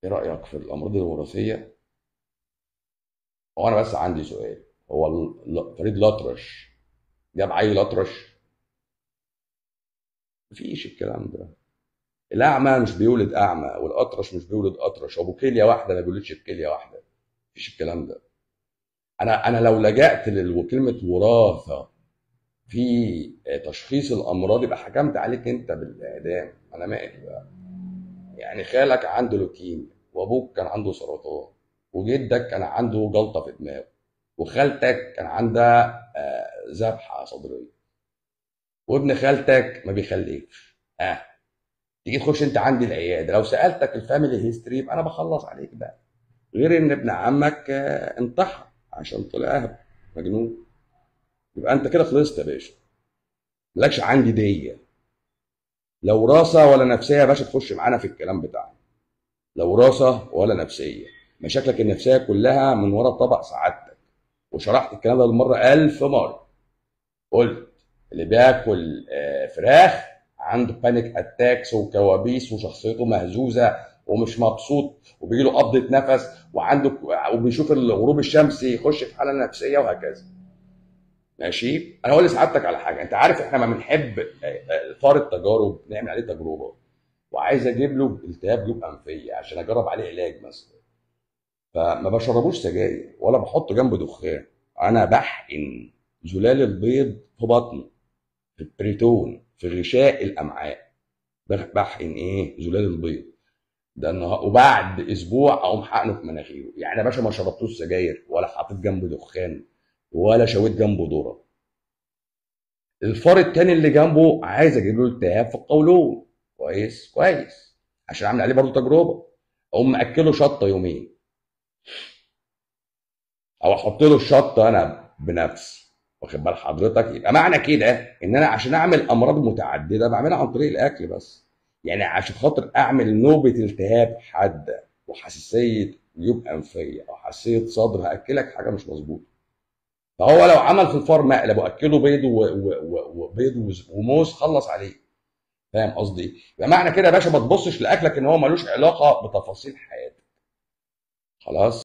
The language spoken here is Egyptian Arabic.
ايه رايك في الامراض الوراثيه هو انا بس عندي سؤال هو ال- فريد الأطرش جاب عيل أطرش مفيش الكلام ده الأعمى مش بيولد أعمى والأطرش مش بيولد أطرش أبو كلية واحدة ما بيولدش بكلية واحدة مفيش الكلام ده أنا أنا لو لجأت لكلمة وراثة في تشخيص الأمراض يبقى حكمت عليك أنت بالإعدام أنا مالي بقى يعني خالك عنده لوكيميا وأبوك كان عنده سرطان وجدك كان عنده جلطة في دماغه وخالتك كان عندها آه، ذبحة صدرية وابن خالتك ما بيخلفش اه تيجي تخش انت عندي العياده لو سالتك الفاميلي هيستوري يبقى انا بخلص عليك بقى غير ان ابن عمك آه، انتحر عشان طلع اهبل مجنون يبقى انت كده خلصت يا باشا مالكش عندي ديه لا وراثه ولا نفسيه يا باشا تخش معانا في الكلام بتاعنا لا وراثه ولا نفسيه مشاكلك النفسيه كلها من ورا طبق سعادتك وشرحت الكلام ده المره ألف مره قلت اللي بياكل آه، فراخ عنده بانيك اتاكس وكوابيس وشخصيته مهزوزه ومش مبسوط وبيجي له قبضه نفس وعنده وبيشوف الغروب الشمسي يخش في حاله نفسيه وهكذا ماشي انا اقول لسعادتك على حاجه انت عارف احنا ما بنحب آه، آه، فار التجارب نعمل عليه تجربه وعايز اجيب له التهاب جيوب انفيه عشان اجرب عليه علاج مثلا فما بشربوش سجاير ولا بحط جنبه دخان انا بحقن زلال البيض في بطنه في البريتون في غشاء الامعاء بح- بحقن ايه زلال البيض ده النهار وبعد اسبوع اقوم حقنه في مناخيره يعني يا باشا ما شربتوش سجاير ولا حطيت جنبه دخان ولا شويت جنبه ذره الفار التاني اللي جنبه عايز اجيب له التهاب في القولون كويس كويس عشان اعمل عليه برضه تجربه اقوم ماكله شطه يومين او احط له الشطه انا بنفسي واخد بال حضرتك يبقى معنى كده ان انا عشان اعمل امراض متعدده بعملها عن طريق الاكل بس يعني عشان خاطر اعمل نوبه التهاب حاده وحساسيه جيوب انفيه او حساسيه صدر هاكلك حاجه مش مظبوطه فهو لو عمل في الفار مقلب واكله بيض و- و- و- وبيض وز- وموز خلص عليه فاهم قصدي إيه؟ يبقى معنى كده يا باشا ما تبصش لاكلك ان هو ملوش علاقه بتفاصيل حياتك خلاص